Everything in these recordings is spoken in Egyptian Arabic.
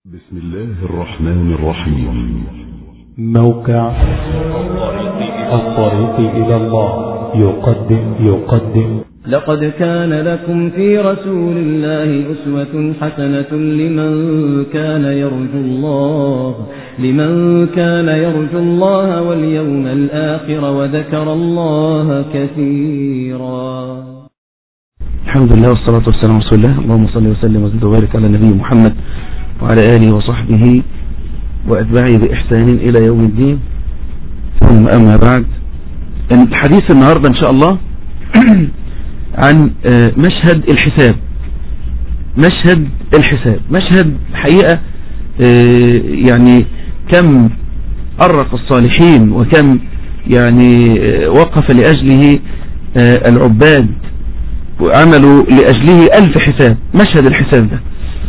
بسم الله الرحمن الرحيم موقع الطريق إلى الله يقدم يقدم لقد كان لكم في رسول الله أسوة حسنة لمن كان يرجو الله لمن كان يرجو الله واليوم الآخر وذكر الله كثيرا الحمد لله والصلاة والسلام على رسول الله اللهم صل وسلم وزد وبارك على نبي محمد وعلى آله وصحبه وأتباعه بإحسان إلى يوم الدين ثم أما بعد الحديث النهاردة إن شاء الله عن مشهد الحساب مشهد الحساب مشهد حقيقة يعني كم أرق الصالحين وكم يعني وقف لأجله العباد وعملوا لأجله ألف حساب مشهد الحساب ده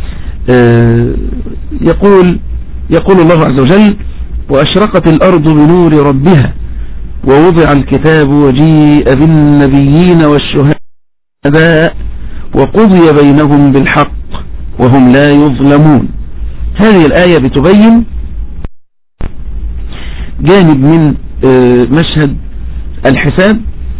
يقول يقول الله عز وجل وأشرقت الأرض بنور ربها ووضع الكتاب وجيء بالنبيين والشهداء وقضي بينهم بالحق وهم لا يظلمون هذه الآية بتبين جانب من مشهد الحساب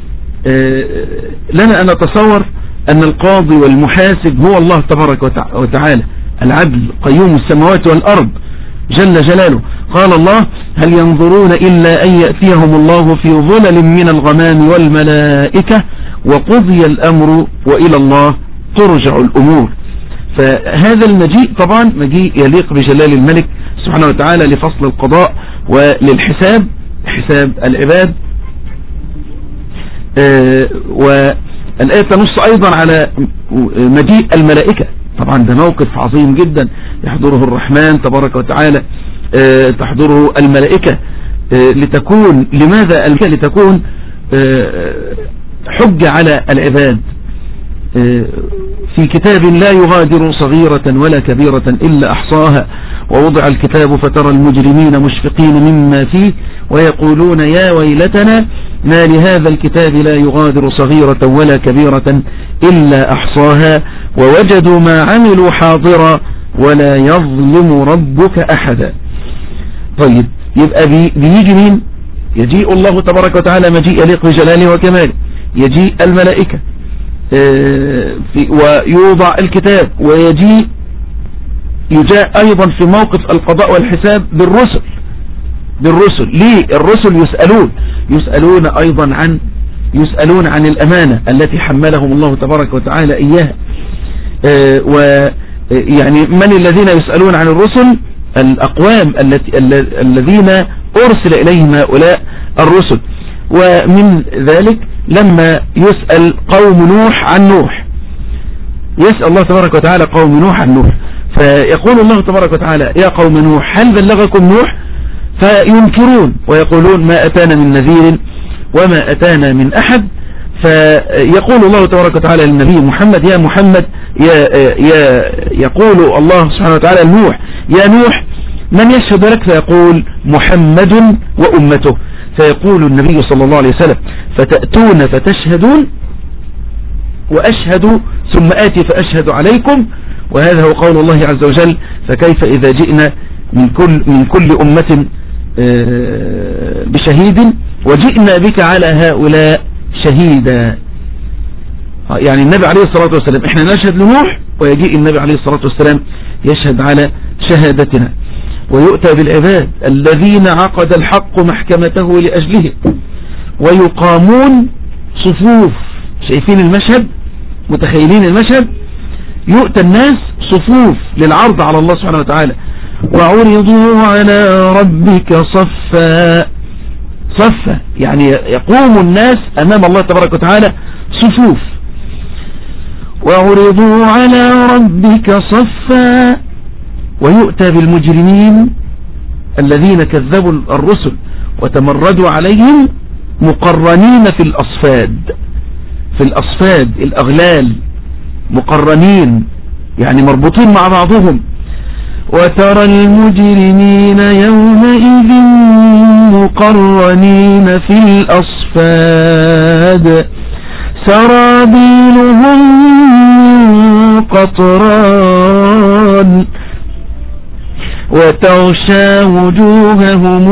لنا أن نتصور أن القاضي والمحاسب هو الله تبارك وتعالى العدل قيوم السماوات والأرض جل جلاله قال الله هل ينظرون إلا أن يأتيهم الله في ظلل من الغمام والملائكة وقضي الأمر وإلى الله ترجع الأمور فهذا المجيء طبعا مجيء يليق بجلال الملك سبحانه وتعالى لفصل القضاء وللحساب حساب العباد آه والآية تنص أيضا على مجيء الملائكة طبعا ده موقف عظيم جدا يحضره الرحمن تبارك وتعالى آه تحضره الملائكة آه لتكون لماذا الملائكة لتكون حجة على العباد في كتاب لا يغادر صغيرة ولا كبيرة إلا أحصاها ووضع الكتاب فترى المجرمين مشفقين مما فيه ويقولون يا ويلتنا ما لهذا الكتاب لا يغادر صغيرة ولا كبيرة إلا أحصاها ووجدوا ما عملوا حاضرا ولا يظلم ربك أحدا طيب يبقى بي بيجي مين يجيء الله تبارك وتعالى مجيء يليق بجلاله وكماله يجيء الملائكة في ويوضع الكتاب ويجيء يجاء أيضا في موقف القضاء والحساب بالرسل بالرسل ليه الرسل يسألون يسألون أيضا عن يسألون عن الأمانة التي حملهم الله تبارك وتعالى إياها ويعني من الذين يسألون عن الرسل الأقوام التي الذين أرسل إليهم هؤلاء الرسل ومن ذلك لما يسأل قوم نوح عن نوح يسأل الله تبارك وتعالى قوم نوح عن نوح فيقول الله تبارك وتعالى يا قوم نوح هل بلغكم نوح فينكرون ويقولون ما أتانا من نذير وما أتانا من أحد فيقول الله تبارك وتعالى للنبي محمد يا محمد يا يا يقول الله سبحانه وتعالى لنوح يا نوح من يشهد لك فيقول محمد وأمته فيقول النبي صلى الله عليه وسلم فتأتون فتشهدون وأشهد ثم آتي فأشهد عليكم وهذا هو قول الله عز وجل فكيف إذا جئنا من كل, من كل أمة بشهيد وجئنا بك على هؤلاء شهيدا يعني النبي عليه الصلاة والسلام احنا نشهد لنوح ويجيء النبي عليه الصلاة والسلام يشهد على شهادتنا ويؤتى بالعباد الذين عقد الحق محكمته لأجله ويقامون صفوف شايفين المشهد متخيلين المشهد يؤتى الناس صفوف للعرض على الله سبحانه وتعالى وعرضوا على ربك صفا صفا يعني يقوم الناس أمام الله تبارك وتعالى صفوف وعرضوا على ربك صفا ويؤتى بالمجرمين الذين كذبوا الرسل وتمردوا عليهم مقرنين في الأصفاد في الأصفاد الأغلال مقرنين يعني مربوطين مع بعضهم وترى المجرمين يومئذ مقرنين في الأصفاد سرابيلهم من قطران وتغشى وجوههم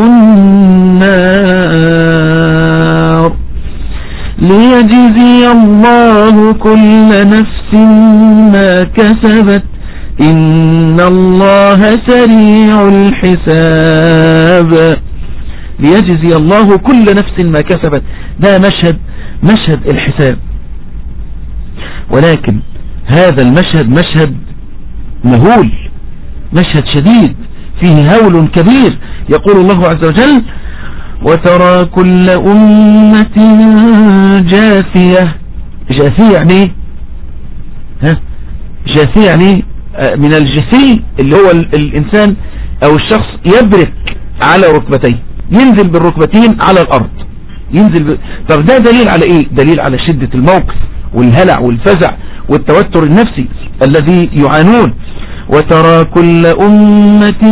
النار ليجزي الله كل نفس ما كسبت إن الله سريع الحساب ليجزي الله كل نفس ما كسبت ده مشهد مشهد الحساب ولكن هذا المشهد مشهد مهول مشهد شديد فيه هول كبير يقول الله عز وجل وترى كل أمة جاثية جاثية يعني ها جاثية يعني من الجثي اللي هو الإنسان أو الشخص يبرك على ركبتيه ينزل بالركبتين على الأرض ينزل ب... طب ده دليل على إيه دليل على شدة الموقف والهلع والفزع والتوتر النفسي الذي يعانون وترى كل أمة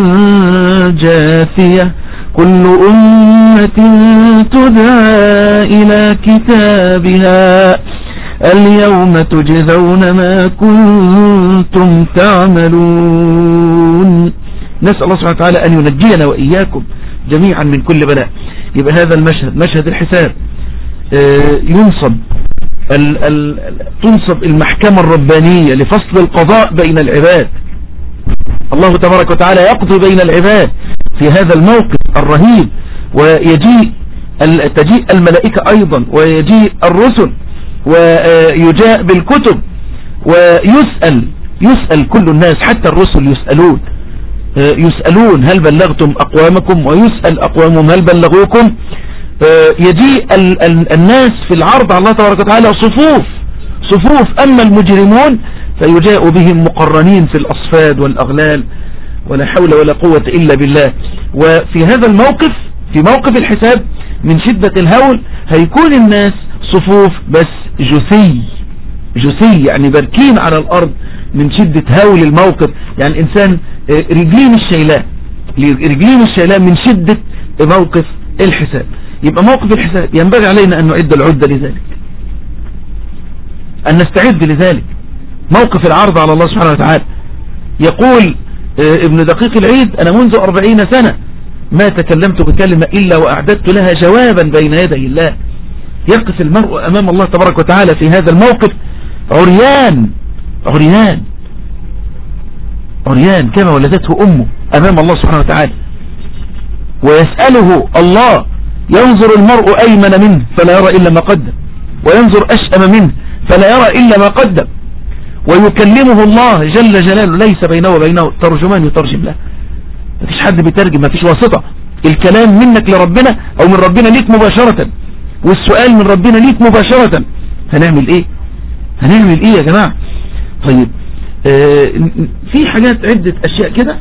جاثية كل أمة تدعى إلى كتابها اليوم تجزون ما كنتم تعملون نسأل الله سبحانه وتعالى أن ينجينا وإياكم جميعا من كل بلاء يبقى هذا المشهد مشهد الحساب ينصب ال ال تنصب المحكمة الربانية لفصل القضاء بين العباد الله تبارك وتعالى يقضي بين العباد في هذا الموقف الرهيب ويجيء تجيء الملائكة أيضا ويجيء الرسل ويجاء بالكتب ويسأل يسأل كل الناس حتى الرسل يسألون يسألون هل بلغتم أقوامكم ويسأل أقوامهم هل بلغوكم يجيء ال ال الناس في العرض على الله تبارك وتعالى صفوف صفوف أما المجرمون فيجاء بهم مقرنين في الأصفاد والأغلال ولا حول ولا قوة إلا بالله وفي هذا الموقف في موقف الحساب من شدة الهول هيكون الناس صفوف بس جثي جثي يعني باركين على الأرض من شدة هول الموقف يعني إنسان رجلين الشيلاء رجلين الشيلاء من شدة موقف الحساب يبقى موقف الحساب ينبغي علينا أن نعد العدة لذلك أن نستعد لذلك موقف العرض على الله سبحانه وتعالى يقول ابن دقيق العيد أنا منذ أربعين سنة ما تكلمت بكلمة إلا وأعددت لها جوابا بين يدي الله يقف المرء أمام الله تبارك وتعالى في هذا الموقف عريان عريان عريان كما ولدته أمه أمام الله سبحانه وتعالى ويسأله الله ينظر المرء أيمن منه فلا يرى إلا ما قدم وينظر أشأم منه فلا يرى إلا ما قدم ويكلمه الله جل جلاله ليس بينه وبينه ترجمان يترجم له مفيش حد بيترجم مفيش واسطة الكلام منك لربنا او من ربنا ليك مباشرة والسؤال من ربنا ليك مباشرة هنعمل ايه هنعمل ايه يا جماعة طيب آه في حاجات عدة اشياء كده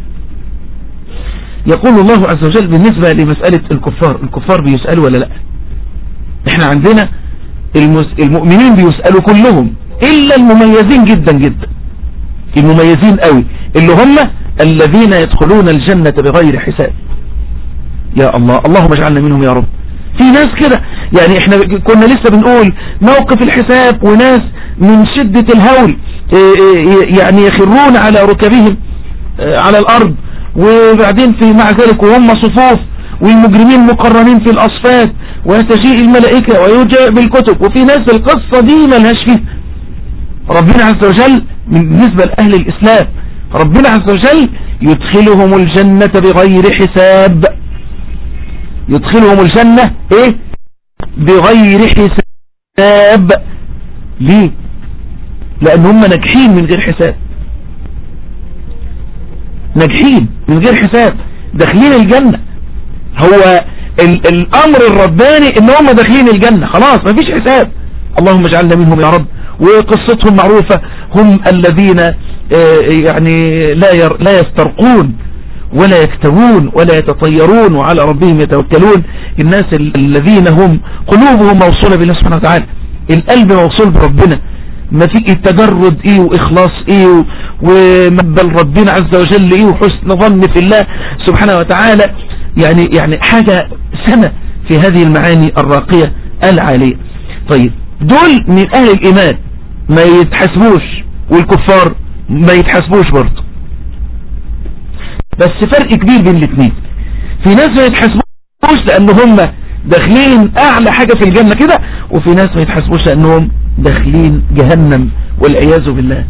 يقول الله عز وجل بالنسبة لمسألة الكفار الكفار بيسألوا ولا لا احنا عندنا المؤمنين بيسألوا كلهم الا المميزين جدا جدا المميزين قوي اللي هم الذين يدخلون الجنة بغير حساب يا الله اللهم اجعلنا منهم يا رب في ناس كده يعني احنا كنا لسه بنقول موقف الحساب وناس من شدة الهول يعني يخرون على ركبهم على الارض وبعدين في مع ذلك وهم صفوف والمجرمين مقرنين في الاصفاد وتجيء الملائكة ويجاء بالكتب وفي ناس القصة دي ملهاش فيها ربنا عز وجل بالنسبة لأهل الإسلام ربنا عز وجل يدخلهم الجنة بغير حساب يدخلهم الجنة ايه بغير حساب ليه لان هم ناجحين من غير حساب ناجحين من غير حساب داخلين الجنة هو ال الامر الرباني ان هم داخلين الجنة خلاص مفيش حساب اللهم اجعلنا منهم يا رب وقصتهم معروفة هم الذين يعني لا ير لا يسترقون ولا يكتوون ولا يتطيرون وعلى ربهم يتوكلون الناس الذين هم قلوبهم موصولة بالله سبحانه وتعالى القلب موصول بربنا ما في التجرد ايه واخلاص ايه ومقبل ربنا عز وجل ايه وحسن ظن في الله سبحانه وتعالى يعني يعني حاجة سنة في هذه المعاني الراقية العالية طيب دول من اهل الايمان ما يتحسبوش والكفار ما يتحسبوش برضه بس فرق كبير بين الاثنين في ناس ما يتحاسبوش لان هم داخلين اعلى حاجة في الجنة كده وفي ناس ما يتحاسبوش لانهم داخلين جهنم والعياذ بالله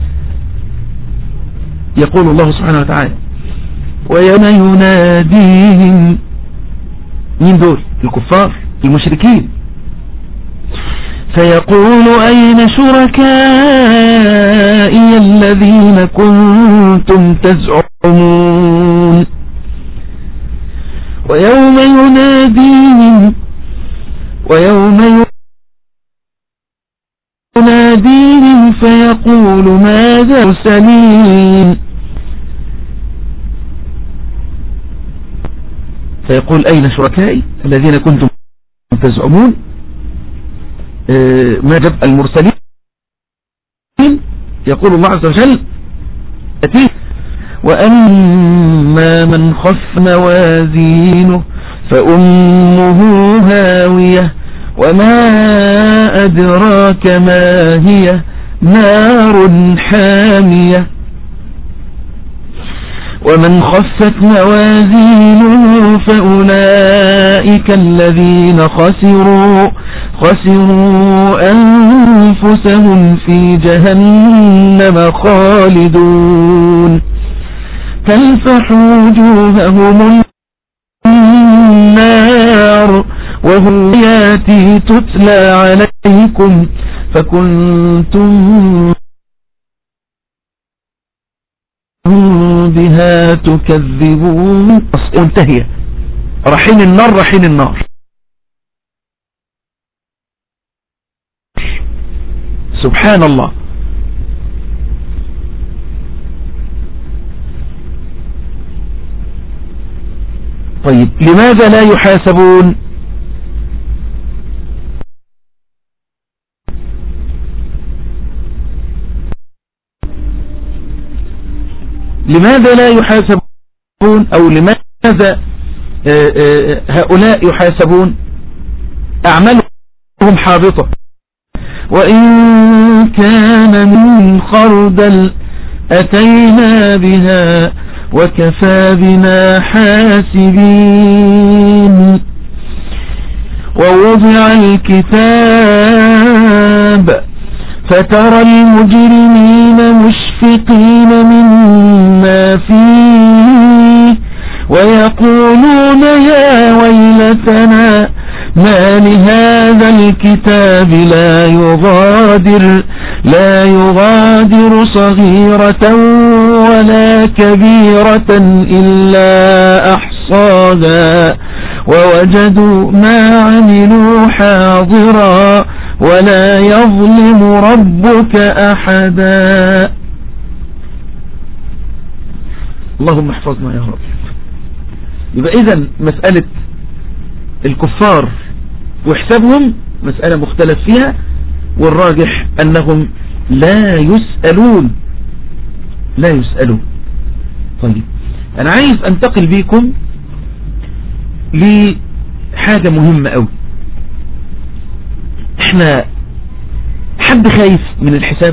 يقول الله سبحانه وتعالى ويوم يناديهم مين دول الكفار المشركين فيقول أين شركائي الذين كنتم تزعمون ويوم يناديهم ويوم يناديهم فيقول ماذا سليم فيقول أين شركائي الذين كنتم تزعمون ما جب المرسلين يقول الله عز وجل أتيه وأما من خف موازينه فأمه هاوية وما أدراك ما هي نار حامية ومن خفت موازينه فأولئك الذين خسروا خسروا أنفسهم في جهنم خالدون تلفح وجوههم النار وهم ياتي تتلى عليكم فكنتم بها تكذبون وانتهي رحين النار رحين النار سبحان الله طيب لماذا لا يحاسبون لماذا لا يحاسبون او لماذا هؤلاء يحاسبون اعمالهم حابطة وإن كان من خردل أتينا بها وكفى بنا حاسبين ووضع الكتاب فترى المجرمين مشفقين مما فيه ويقولون يا ويلتنا ما لهذا الكتاب لا يغادر لا يغادر صغيرة ولا كبيرة إلا أحصاها ووجدوا ما عملوا حاضرا ولا يظلم ربك أحدا اللهم احفظنا يا رب يبقى إذن مسألة الكفار وحسابهم مسألة مختلف فيها والراجح أنهم لا يسألون لا يسألون طيب أنا عايز أنتقل بيكم لحاجة مهمة أوي احنا حد خايف من الحساب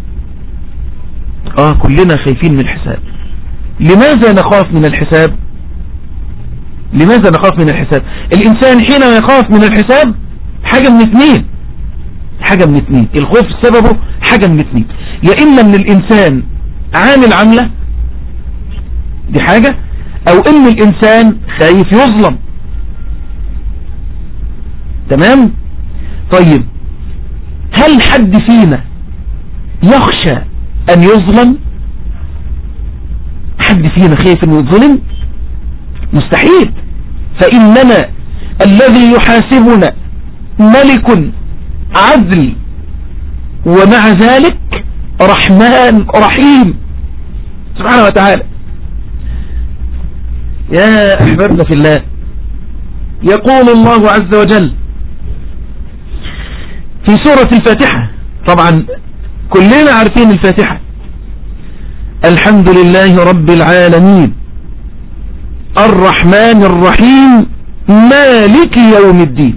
اه كلنا خايفين من الحساب لماذا نخاف من الحساب لماذا نخاف من الحساب الإنسان حينما يخاف من الحساب حاجة من اثنين حاجة من اثنين الخوف سببه حاجة من اثنين يا إما ان الإنسان عامل عملة دي حاجة أو إن الإنسان خايف يظلم تمام طيب هل حد فينا يخشى أن يظلم حد فينا خايف أن يظلم مستحيل فإننا الذي يحاسبنا ملك عدل ومع ذلك رحمن رحيم سبحانه وتعالى يا أحبابنا في الله يقول الله عز وجل في سورة الفاتحة طبعا كلنا عارفين الفاتحة الحمد لله رب العالمين الرحمن الرحيم مالك يوم الدين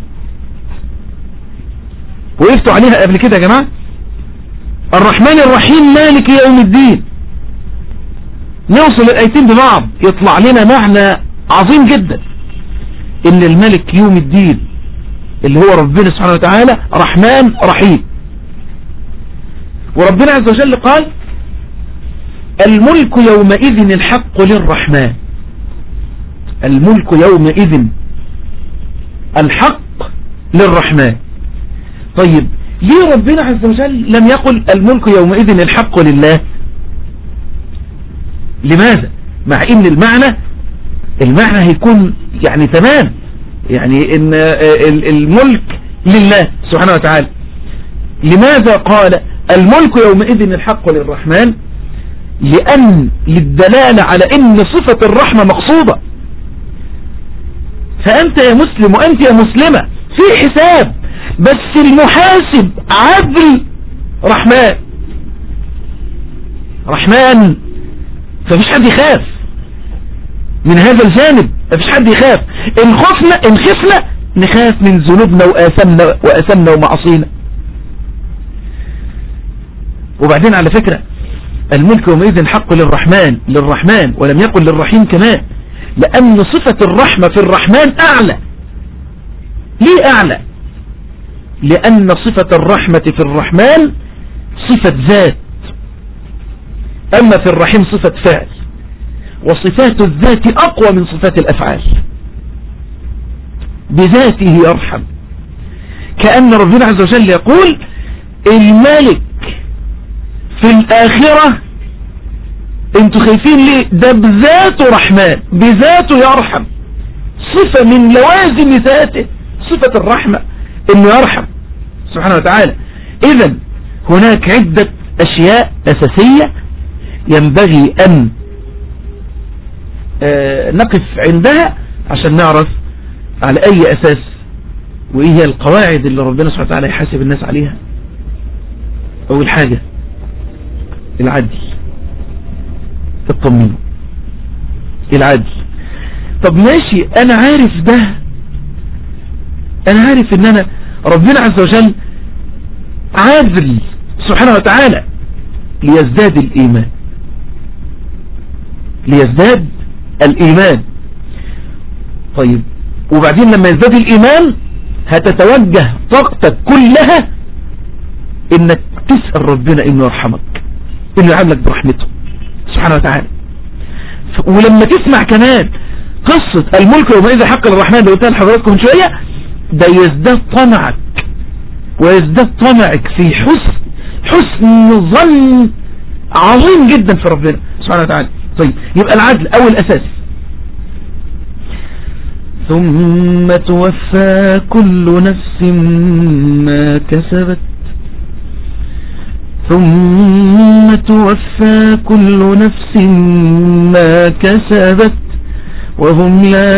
وقفتوا عليها قبل كده يا جماعة الرحمن الرحيم مالك يوم الدين نوصل الايتين ببعض يطلع لنا معنى عظيم جدا ان الملك يوم الدين اللي هو ربنا سبحانه وتعالى رحمن رحيم وربنا عز وجل قال الملك يومئذ الحق للرحمن الملك يومئذ الحق للرحمن طيب ليه ربنا عز وجل لم يقل الملك يومئذ الحق لله لماذا مع ان المعنى المعنى هيكون يعني تمام يعني ان الملك لله سبحانه وتعالى لماذا قال الملك يومئذ الحق للرحمن لأن للدلالة على ان صفة الرحمة مقصودة فأنت يا مسلم وأنت يا مسلمة في حساب بس المحاسب عدل رحمن رحمن فمش حد يخاف من هذا الجانب مفيش حد يخاف ان خفنا ان خفنا نخاف من ذنوبنا وآثمنا وآثمنا ومعصينا وبعدين على فكرة الملك يومئذ حق للرحمن للرحمن ولم يقل للرحيم كمان لأن صفة الرحمة في الرحمن أعلى ليه أعلى لأن صفة الرحمة في الرحمن صفة ذات أما في الرحيم صفة فعل وصفات الذات أقوى من صفات الأفعال بذاته يرحم كأن ربنا عز وجل يقول الملك في الآخرة انتوا خايفين ليه ده بذاته رحمن بذاته يرحم صفة من لوازم ذاته صفة الرحمة انه يرحم سبحانه وتعالى اذا هناك عدة اشياء اساسية ينبغي ان آه نقف عندها عشان نعرف على اي اساس وايه هي القواعد اللي ربنا سبحانه وتعالى يحاسب الناس عليها اول حاجة العدل اطمنوا العدل طب ماشي انا عارف ده انا عارف ان انا ربنا عز وجل عادل سبحانه وتعالى ليزداد الايمان ليزداد الايمان طيب وبعدين لما يزداد الايمان هتتوجه طاقتك كلها انك تسأل ربنا انه يرحمك انه يعاملك برحمته سبحانه وتعالى ولما تسمع كمان قصة الملك يومئذ حق للرحمن اللي قلتها لحضراتكم من شوية ده يزداد طمعك ويزداد طمعك في حسن حسن ظن عظيم جدا في ربنا سبحانه وتعالى طيب يبقى العدل اول اساس ثم توفى كل نفس ما كسبت ثم توفى كل نفس ما كسبت وهم لا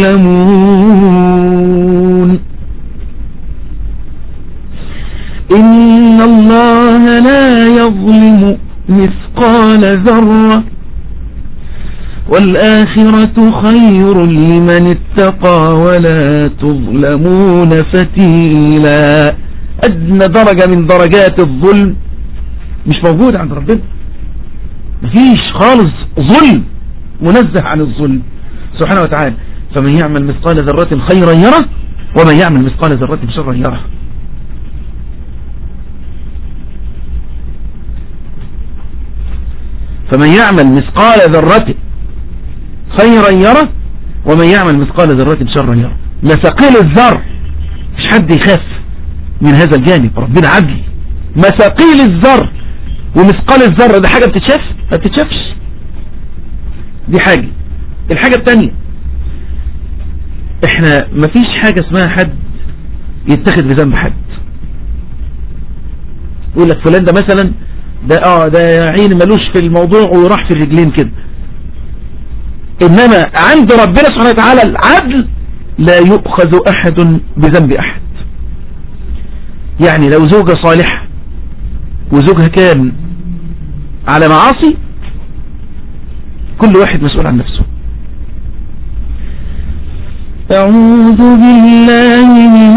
يظلمون إن الله لا يظلم مثقال ذرة والآخرة خير لمن اتقى ولا تظلمون فتيلا أدنى درجة من درجات الظلم مش موجود عند ربنا مفيش خالص ظلم منزه عن الظلم سبحانه وتعالى فمن يعمل مثقال ذرة خيرا يره ومن يعمل مثقال ذرة شرا يره فمن يعمل مثقال ذرة خيرا يره ومن يعمل مثقال ذرة شرا يره مثاقيل الذر مش حد يخاف من هذا الجانب ربنا عدل مثاقيل الذر ومثقال الذرة ده حاجة بتتشاف ما بتتشافش دي حاجة الحاجة التانية احنا مفيش حاجة اسمها حد يتخذ بذنب حد يقول لك فلان ده مثلا ده اه ده يا عيني ملوش في الموضوع وراح في الرجلين كده انما عند ربنا سبحانه وتعالى العدل لا يؤخذ احد بذنب احد يعني لو زوجة صالحة وزوجها كان على معاصي كل واحد مسؤول عن نفسه أعوذ بالله من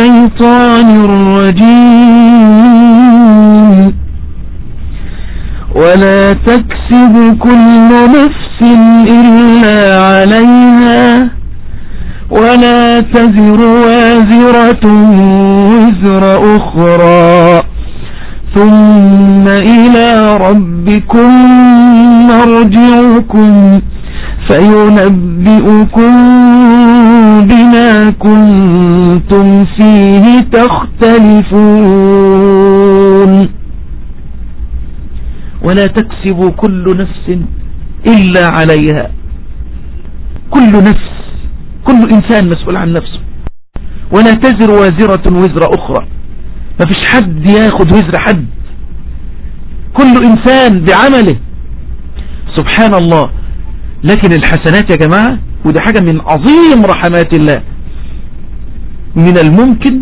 الشيطان الرجيم ولا تكسب كل نفس إلا عليها ولا تزر وازرة وزر أخرى ثم إلى ربكم مرجعكم فينبئكم بما كنتم فيه تختلفون ولا تكسب كل نفس إلا عليها كل نفس كل إنسان مسؤول عن نفسه ولا تزر وازرة وزر أخرى ما فيش حد ياخد وزر حد كل إنسان بعمله سبحان الله لكن الحسنات يا جماعة وده حاجة من عظيم رحمات الله من الممكن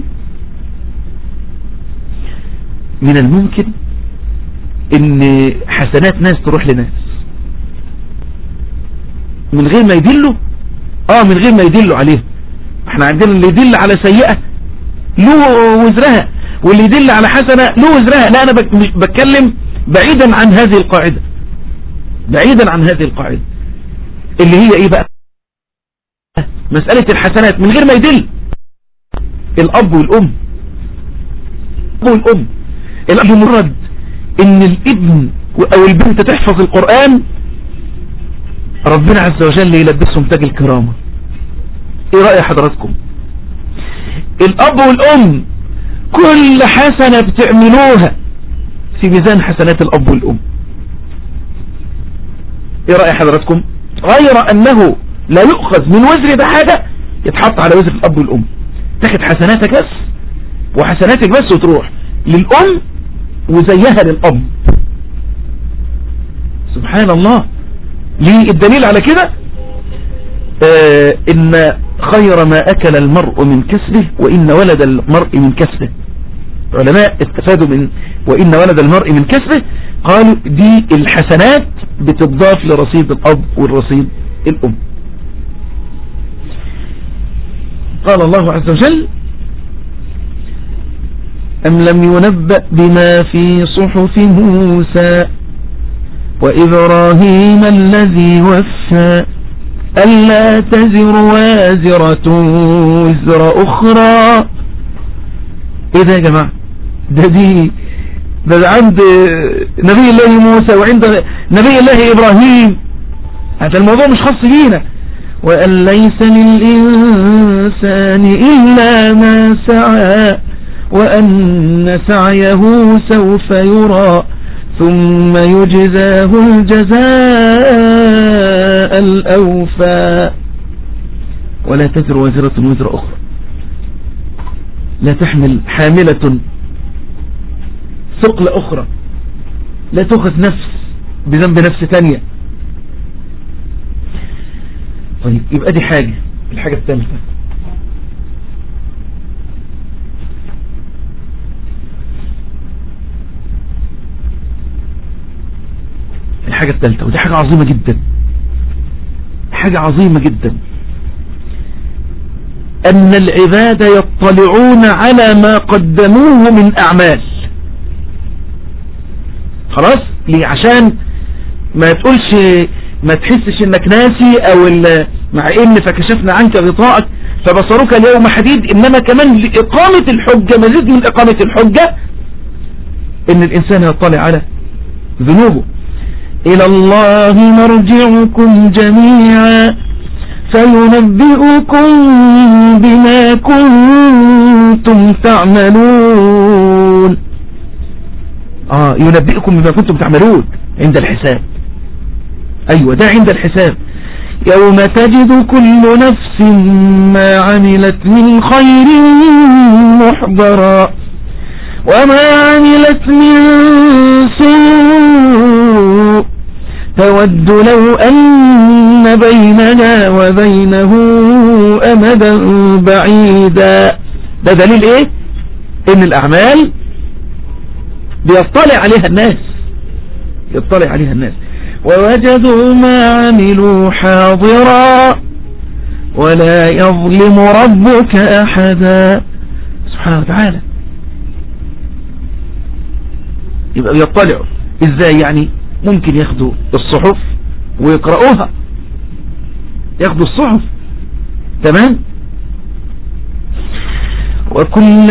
من الممكن ان حسنات ناس تروح لناس من غير ما يدلوا اه من غير ما يدلوا عليها احنا عندنا اللي يدل على سيئة له وزرها واللي يدل على حسنة له وزرها لا انا بتكلم بعيدا عن هذه القاعدة بعيدا عن هذه القاعدة اللي هي ايه بقى مسألة الحسنات من غير ما يدل الاب والام الاب والام الاب مجرد ان الابن او البنت تحفظ القرآن ربنا عز وجل يلبسهم تاج الكرامة ايه رأي حضراتكم الاب والام كل حسنة بتعملوها في ميزان حسنات الاب والام ايه رأي حضراتكم غير انه لا يؤخذ من وزر ده حاجة يتحط على وزر الاب والام تاخد حسناتك بس وحسناتك بس وتروح للام وزيها للاب سبحان الله ليه الدليل على كده آه ان خير ما اكل المرء من كسبه وان ولد المرء من كسبه علماء استفادوا من وان ولد المرء من كسبه قالوا دي الحسنات بتضاف لرصيد الاب والرصيد الام قال الله عز وجل أم لم ينبأ بما في صحف موسى وإبراهيم الذي وفى ألا تزر وازرة وزر أخرى إيه ده يا جماعة ده دي ده عند نبي الله موسى وعند نبي الله إبراهيم هذا الموضوع مش خاص بينا وأن ليس للإنسان إلا ما سعى وأن سعيه سوف يرى ثم يجزاه الجزاء الأوفى ولا تزر وزرة وزر أخرى لا تحمل حاملة ثقل أخرى لا تأخذ نفس بذنب نفس تانية طيب يبقى دي حاجة الحاجة الثالثة الحاجة الثالثة ودي حاجة عظيمة جدا حاجة عظيمة جدا أن العباد يطلعون على ما قدموه من أعمال خلاص ليه عشان ما تقولش ما تحسش انك ناسي او مع ان فكشفنا عنك غطاءك فبصرك اليوم حديد انما كمان لإقامة الحجة مزيد من إقامة الحجة ان الانسان يطلع على ذنوبه إلى الله مرجعكم جميعا فينبئكم بما كنتم تعملون آه ينبئكم بما كنتم تعملون عند الحساب أيوة ده عند الحساب يوم تجد كل نفس ما عملت من خير محضرا وما عملت من سوء تود لو أن بيننا وبينه أمدا بعيدا ده دليل ايه ان الاعمال بيطلع عليها الناس يطلع عليها الناس ووجدوا ما عملوا حاضرا ولا يظلم ربك احدا سبحانه وتعالى يبقى بيطلعوا ازاي يعني ممكن ياخدوا الصحف ويقرأوها ياخدوا الصحف تمام وكل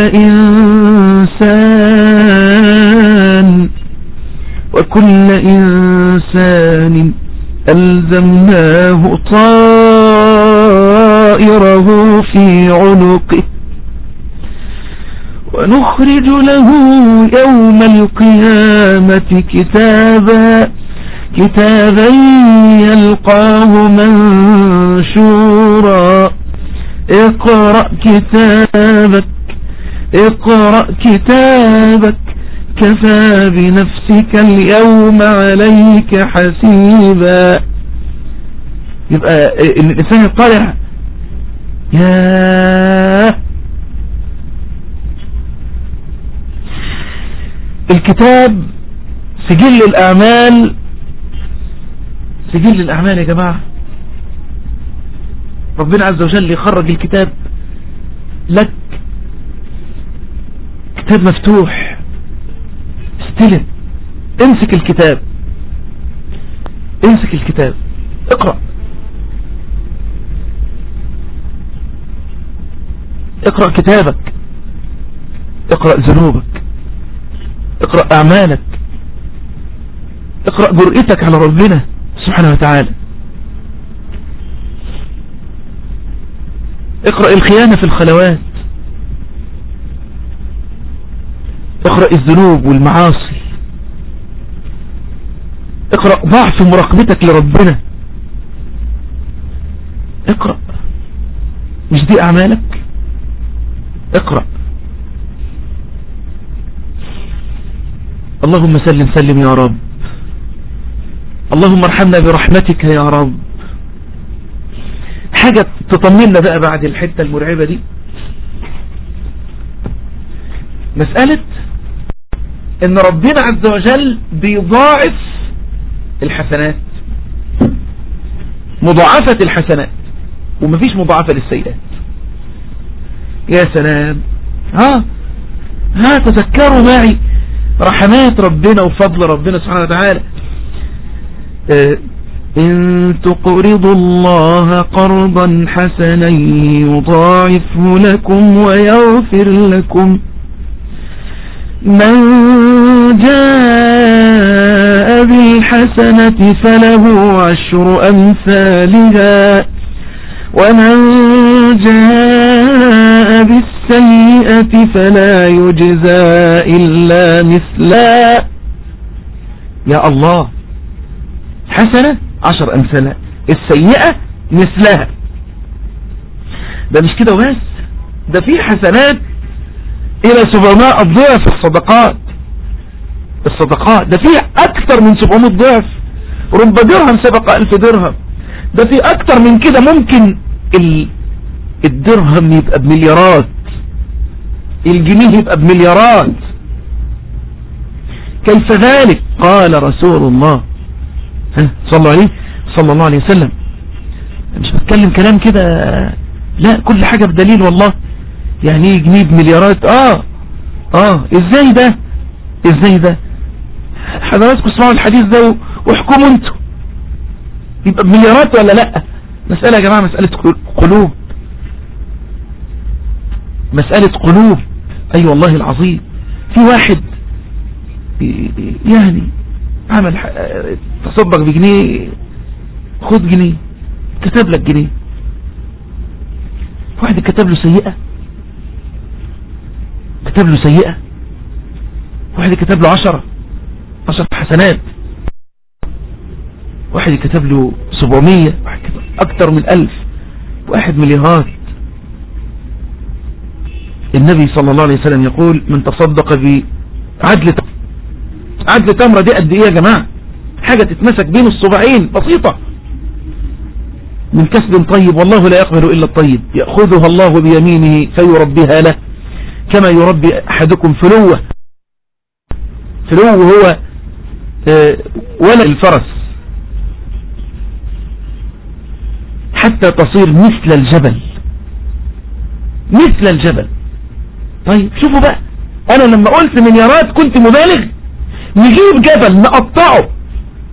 إنسان وكل إنسان ألزمناه طائره في عنقه ونخرج له يوم القيامة كتابا كتابا يلقاه منشورا اقرأ كتابك اقرأ كتابك كفى بنفسك اليوم عليك حسيبا يبقى الإنسان يطلع يا الكتاب سجل الأعمال سجل الأعمال يا جماعة ربنا عز وجل يخرج الكتاب لك كتاب مفتوح استلم امسك الكتاب امسك الكتاب اقرأ اقرأ كتابك اقرأ ذنوبك اقرأ اعمالك اقرأ جرئتك على ربنا سبحانه وتعالى اقرأ الخيانة في الخلوات اقرأ الذنوب والمعاصي اقرأ ضعف مراقبتك لربنا اقرأ مش دي اعمالك اقرأ اللهم سلم سلم يا رب اللهم ارحمنا برحمتك يا رب حاجة تطمنا بقى بعد الحتة المرعبة دي مسألة ان ربنا عز وجل بيضاعف الحسنات مضاعفة الحسنات ومفيش مضاعفة للسيئات يا سلام ها ها تذكروا معي رحمات ربنا وفضل ربنا سبحانه وتعالى اه إن تقرضوا الله قرضا حسنا يضاعفه لكم ويغفر لكم من جاء بالحسنة فله عشر أمثالها ومن جاء بالسيئة فلا يجزى إلا مثلا يا الله حسنة عشر أمثالها السيئة مثلها ده مش كده وبس ده في حسنات الى 700 ضعف الصدقات الصدقات ده في اكثر من 700 ضعف رب درهم سبق الف درهم ده في اكثر من كده ممكن ال... الدرهم يبقى بمليارات الجنيه يبقى بمليارات كيف ذلك قال رسول الله صلى الله عليه صلى الله عليه وسلم مش بتكلم كلام كده لا كل حاجة بدليل والله يعني ايه جنيه بمليارات اه اه ازاي ده ازاي ده حضراتكم اسمعوا الحديث ده واحكموا انتوا يبقى بمليارات ولا لا مسألة يا جماعة مسألة قلوب مسألة قلوب اي أيوة والله العظيم في واحد يعني عمل تصدق بجنيه خد جنيه كتب لك جنيه واحد كتب له سيئة كتب له سيئة واحد كتب له عشرة عشرة حسنات واحد كتب له سبعمية واحد كتب اكتر من الف واحد مليارات النبي صلى الله عليه وسلم يقول من تصدق بعدل عدل تمرة دي قد ايه يا جماعة حاجة تتمسك بين الصباعين بسيطة من كسب طيب والله لا يقبل إلا الطيب يأخذها الله بيمينه فيربيها له كما يربي أحدكم فلوة فلوه هو ولد الفرس حتى تصير مثل الجبل مثل الجبل طيب شوفوا بقى انا لما قلت مليارات كنت مبالغ نجيب جبل نقطعه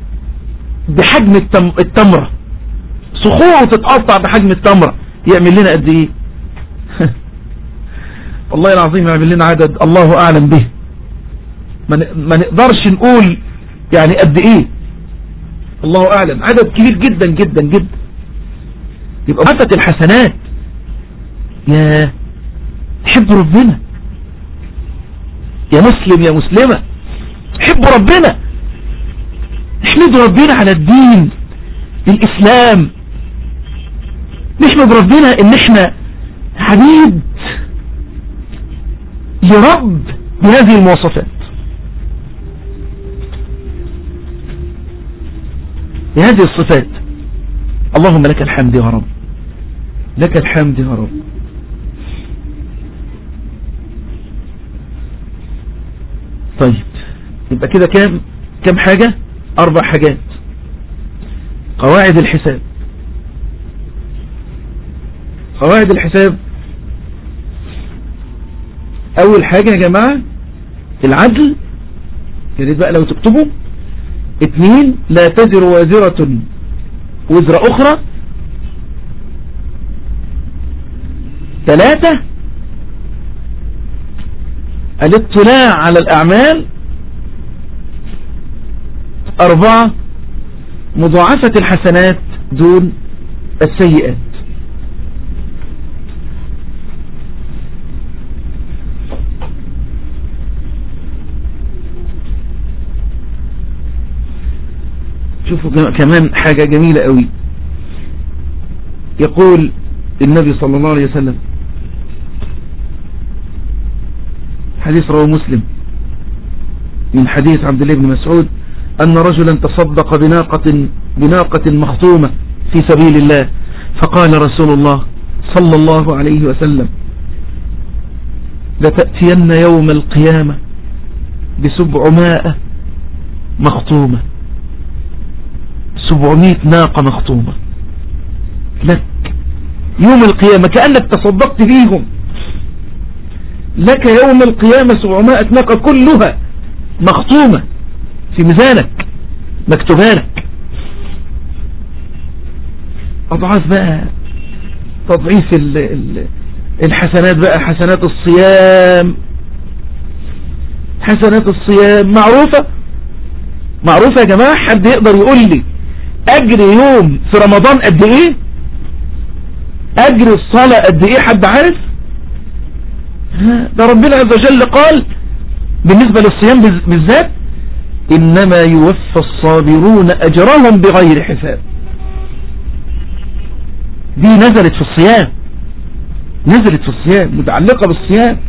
بحجم التم... التمرة صخوره تتقطع بحجم التمرة يعمل لنا قد ايه والله العظيم يعمل لنا عدد الله اعلم به ما نقدرش نقول يعني قد ايه الله اعلم عدد كبير جدا جدا جدا يبقى مفت الحسنات يا حب ربنا يا مسلم يا مسلمة حب ربنا نحمد ربنا على الدين الاسلام نحمد ربنا ان احنا حبيب لرب بهذه المواصفات بهذه الصفات اللهم لك الحمد يا رب لك الحمد يا رب طيب يبقى كده كام كام حاجة اربع حاجات قواعد الحساب قواعد الحساب اول حاجة يا جماعة العدل يا ريت بقى لو تكتبوا اثنين لا تزر وازرة وزر اخرى ثلاثة الاطلاع على الاعمال اربعة مضاعفة الحسنات دون السيئات شوفوا كمان حاجة جميلة قوي يقول النبي صلى الله عليه وسلم حديث رواه مسلم من حديث عبد الله بن مسعود أن رجلا تصدق بناقة, بناقة مخطومة في سبيل الله فقال رسول الله صلى الله عليه وسلم لتأتين يوم القيامة بسبعمائة مخطومة سبعمائة ناقة مخطومة لك يوم القيامة كأنك تصدقت بيهم لك يوم القيامة سبعمائة ناقة كلها مخطومة في ميزانك مكتوبة لك أضعاف بقى تضعيف الحسنات بقى حسنات الصيام حسنات الصيام معروفة معروفة يا جماعة حد يقدر يقول لي اجر يوم في رمضان قد ايه اجر الصلاة قد ايه حد عارف ده ربنا عز وجل قال بالنسبة للصيام بالذات انما يوفى الصابرون اجرهم بغير حساب دي نزلت في الصيام نزلت في الصيام متعلقة بالصيام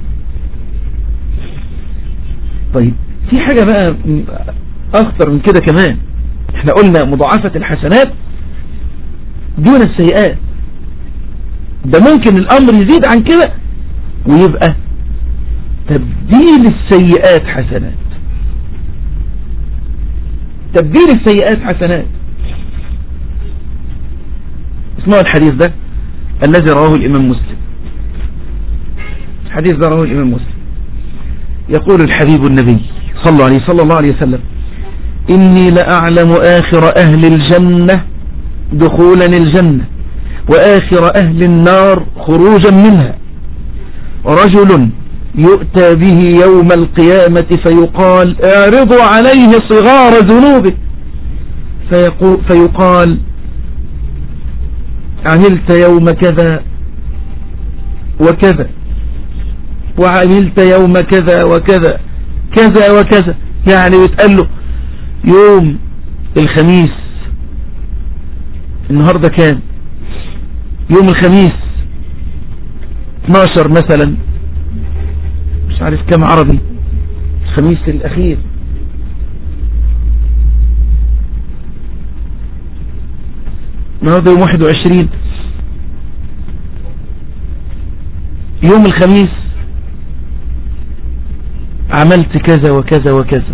طيب في حاجة بقى اخطر من كده كمان احنا قلنا مضاعفة الحسنات دون السيئات ده ممكن الامر يزيد عن كده ويبقى تبديل السيئات حسنات تبديل السيئات حسنات اسمعوا الحديث ده الذي رواه الامام مسلم الحديث ده رواه الامام مسلم يقول الحبيب النبي صلى الله عليه صلى الله عليه وسلم إني لأعلم آخر أهل الجنة دخولا الجنة وآخر أهل النار خروجا منها رجل يؤتى به يوم القيامة فيقال اعرضوا عليه صغار ذنوبه فيقال عملت يوم كذا وكذا وعملت يوم كذا وكذا كذا وكذا يعني يتقال له يوم الخميس النهاردة كان يوم الخميس 12 مثلا مش عارف كم عربي الخميس الأخير النهاردة يوم 21 يوم الخميس عملت كذا وكذا وكذا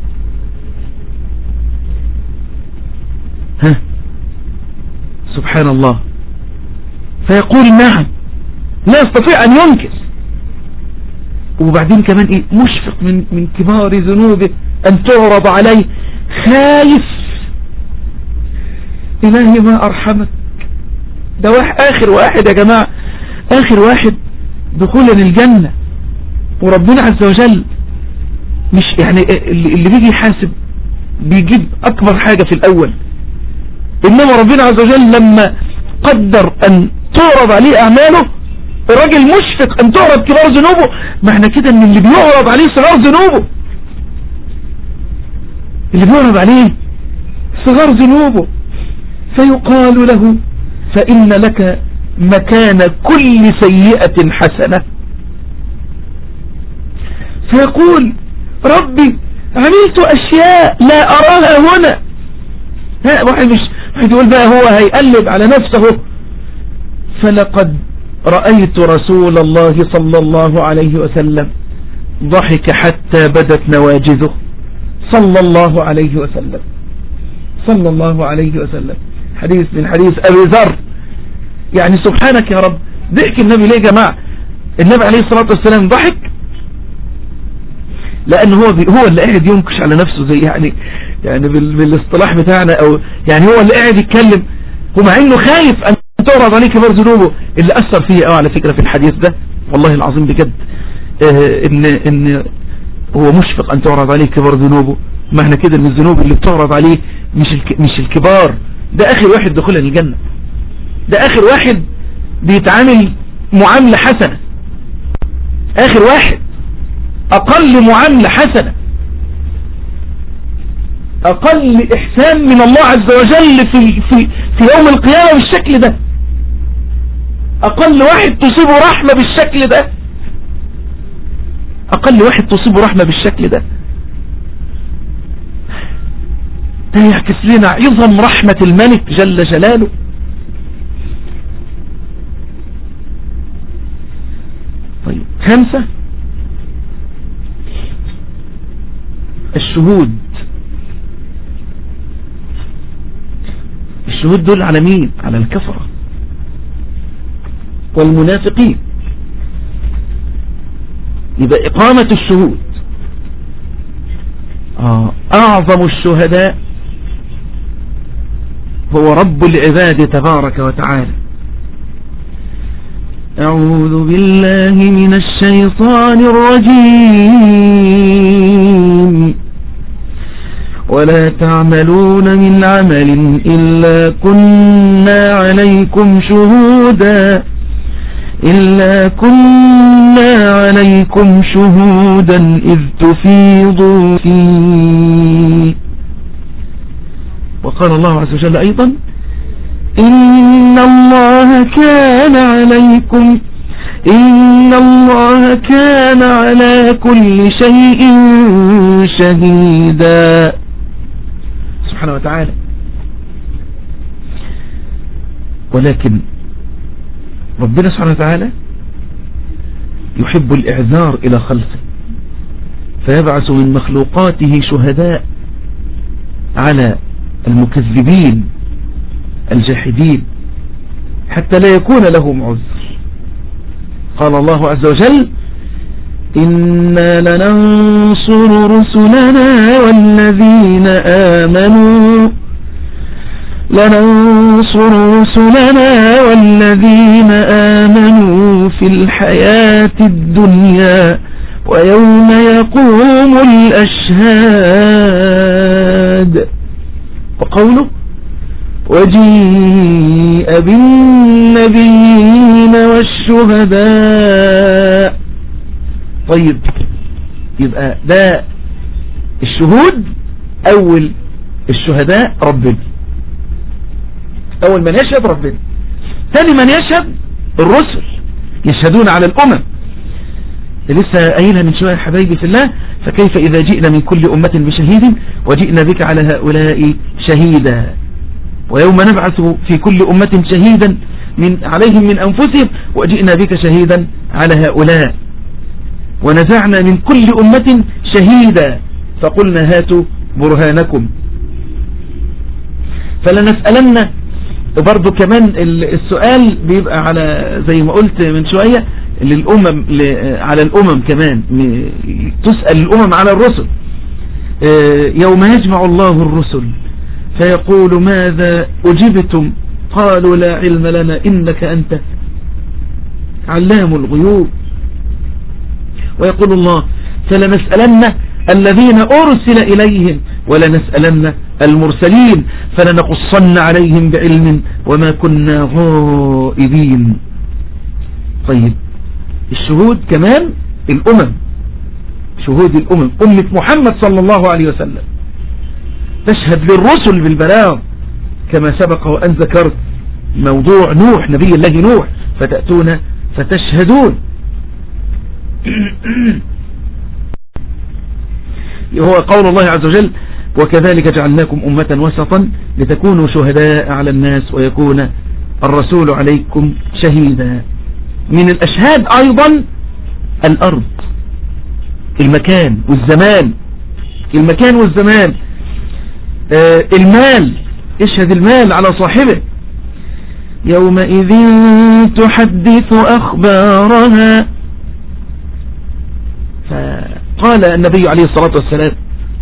ها سبحان الله فيقول نعم لا يستطيع أن ينكر وبعدين كمان إيه مشفق من, من كبار ذنوبه أن تعرض عليه خايف إلهي ما أرحمك ده واحد آخر واحد يا جماعة آخر واحد دخولا الجنة وربنا عز وجل مش يعني اللي بيجي يحاسب بيجيب أكبر حاجة في الأول إنما ربنا عز وجل لما قدر أن تعرض عليه أعماله الراجل مشفق أن تعرض كبار ذنوبه معنى كده أن اللي بيعرض عليه صغار ذنوبه اللي بيعرض عليه صغار ذنوبه فيقال له فإن لك مكان كل سيئة حسنة فيقول ربي عملت أشياء لا أراها هنا ها واحد مش واحد يقول بقى هو هيقلب على نفسه فلقد رأيت رسول الله صلى الله عليه وسلم ضحك حتى بدت نواجذه صلى الله عليه وسلم صلى الله عليه وسلم حديث من حديث أبي ذر يعني سبحانك يا رب ضحك النبي ليه يا جماعة النبي عليه الصلاة والسلام ضحك لأن هو هو اللي قاعد ينكش على نفسه زي يعني يعني بالاصطلاح بتاعنا أو يعني هو اللي قاعد يتكلم ومع إنه خايف أن تعرض عليه كبار ذنوبه اللي أثر فيه أو على فكرة في الحديث ده والله العظيم بجد اه إن إن هو مشفق أن تعرض عليه كبار ذنوبه معنى كده إن الذنوب اللي بتعرض عليه مش مش الكبار ده آخر واحد دخولا الجنة ده آخر واحد بيتعامل معاملة حسنة آخر واحد أقل معاملة حسنة أقل إحسان من الله عز وجل في, في, في يوم القيامة بالشكل ده أقل واحد تصيبه رحمة بالشكل ده أقل واحد تصيبه رحمة بالشكل ده ده يعكس لنا عظم رحمة الملك جل جلاله طيب خمسة الشهود الشهود دول على مين على الكفرة والمنافقين يبقى إقامة الشهود آه أعظم الشهداء هو رب العباد تبارك وتعالى أعوذ بالله من الشيطان الرجيم ولا تعملون من عمل إلا كنا عليكم شهودا إلا كنا عليكم شهودا إذ تفيضوا فيه وقال الله عز وجل أيضا إن الله كان عليكم إن الله كان على كل شيء شهيدا سبحانه وتعالى ولكن ربنا سبحانه وتعالى يحب الإعذار إلى خلقه فيبعث من مخلوقاته شهداء على المكذبين الجاحدين حتى لا يكون لهم عذر قال الله عز وجل إنا لننصر رسلنا والذين آمنوا لننصر رسلنا والذين آمنوا في الحياة الدنيا ويوم يقوم الأشهاد وقوله وجيء بالنبيين والشهداء طيب يبقى ده الشهود أول الشهداء ربنا أول من يشهد ربنا ثاني من يشهد الرسل يشهدون على الأمم لسه قايلها من شوية حبايبي في الله فكيف إذا جئنا من كل أمة بشهيد وجئنا بك على هؤلاء شهيدا ويوم نبعث في كل أمة شهيدا من عليهم من أنفسهم وجئنا بك شهيدا على هؤلاء ونزعنا من كل أمة شهيدا فقلنا هاتوا برهانكم فلنسألن برضو كمان السؤال بيبقى على زي ما قلت من شوية للأمم على الأمم كمان تسأل الأمم على الرسل يوم يجمع الله الرسل فيقول ماذا أجبتم قالوا لا علم لنا إنك أنت علام الغيوب ويقول الله فلنسألن الذين أرسل إليهم ولنسألن المرسلين فلنقصن عليهم بعلم وما كنا غائبين طيب الشهود كمان الأمم شهود الأمم أمة محمد صلى الله عليه وسلم تشهد للرسل بالبلاغ كما سبق وأن ذكرت موضوع نوح نبي الله نوح فتأتون فتشهدون هو قول الله عز وجل وكذلك جعلناكم أمة وسطا لتكونوا شهداء على الناس ويكون الرسول عليكم شهيدا من الأشهاد أيضا الأرض المكان والزمان المكان والزمان آه المال اشهد المال على صاحبه يومئذ تحدث أخبارها فقال النبي عليه الصلاة والسلام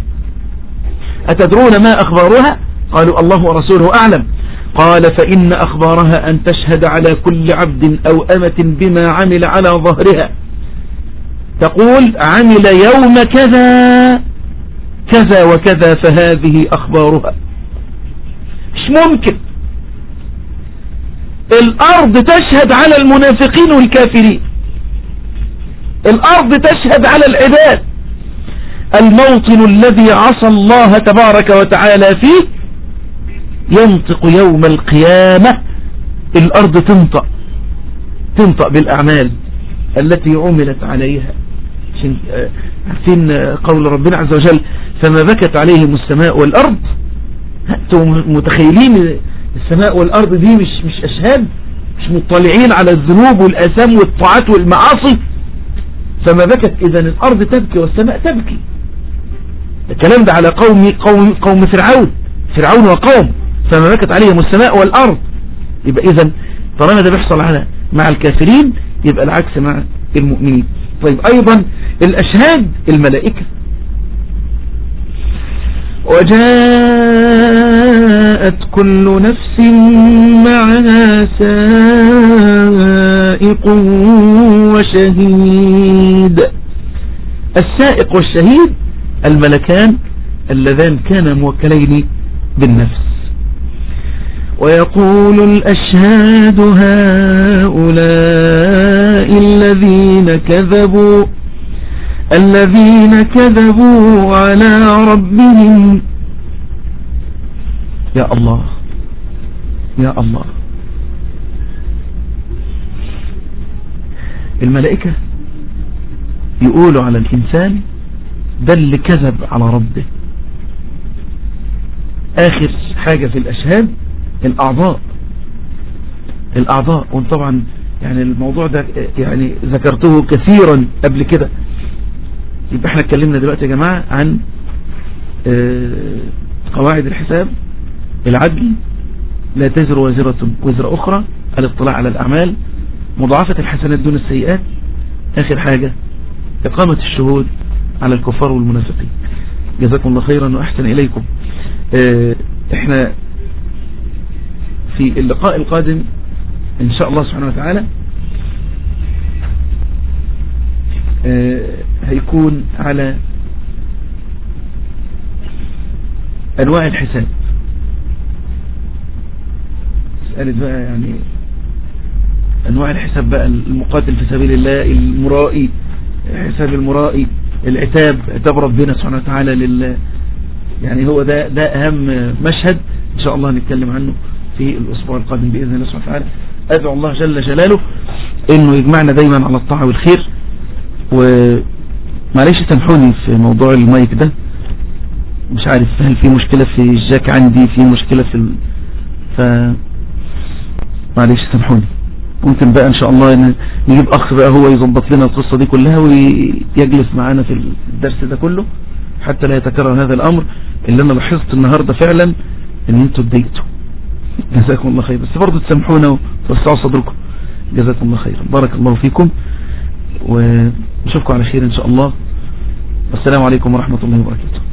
أتدرون ما أخبارها قالوا الله ورسوله أعلم قال فإن أخبارها أن تشهد على كل عبد أو أمة بما عمل على ظهرها تقول عمل يوم كذا كذا وكذا فهذه أخبارها مش ممكن الأرض تشهد على المنافقين والكافرين الأرض تشهد على العباد الموطن الذي عصى الله تبارك وتعالى فيه ينطق يوم القيامة الأرض تنطق تنطق بالأعمال التي عملت عليها عارفين قول ربنا عز وجل فما بكت عليهم السماء والأرض انتم متخيلين السماء والأرض دي مش مش أشهاد مش مطلعين على الذنوب والآثام والطاعات والمعاصي فما بكت إذا الأرض تبكي والسماء تبكي الكلام ده على قوم قوم قوم فرعون فرعون وقوم فما بكت عليهم السماء والأرض يبقى إذا طالما ده بيحصل على مع الكافرين يبقى العكس مع المؤمنين طيب أيضا الأشهاد الملائكة وجاءت كل نفس معها سائق وشهيد السائق والشهيد الملكان اللذان كانا موكلين بالنفس ويقول الأشهاد هؤلاء الذين كذبوا الذين كذبوا على ربهم يا الله يا الله الملائكة يقولوا على الإنسان ده اللي كذب على ربه آخر حاجة في الأشهاد الأعضاء الأعضاء وطبعا يعني الموضوع ده يعني ذكرته كثيرا قبل كده يبقى احنا اتكلمنا دلوقتي يا جماعة عن قواعد الحساب العدل لا تزر وزرة وزر أخرى الاطلاع على الأعمال مضاعفة الحسنات دون السيئات آخر حاجة إقامة الشهود على الكفار والمنافقين جزاكم الله خيرا وأحسن إليكم اه احنا في اللقاء القادم إن شاء الله سبحانه وتعالى اه هيكون على أنواع الحساب مسألة بقى يعني أنواع الحساب بقى المقاتل في سبيل الله المرائي حساب المرائي العتاب عتاب ربنا سبحانه وتعالى لل يعني هو ده ده أهم مشهد إن شاء الله نتكلم عنه في الأسبوع القادم بإذن الله سبحانه وتعالى أدعو الله جل جلاله إنه يجمعنا دايما على الطاعة والخير ومعليش سامحوني في موضوع المايك ده مش عارف هل في مشكلة في الجاك عندي في مشكلة في ال... ف معليش سامحوني ممكن بقى ان شاء الله نجيب اخ بقى هو يظبط لنا القصة دي كلها ويجلس معانا في الدرس ده كله حتى لا يتكرر هذا الامر اللي انا لاحظت النهاردة فعلا ان انتوا اتضايقتوا جزاكم الله خير بس برضه تسامحونا وتوسعوا صدركم جزاكم الله خير بارك الله فيكم ونشوفكم على خير ان شاء الله والسلام عليكم ورحمة الله وبركاته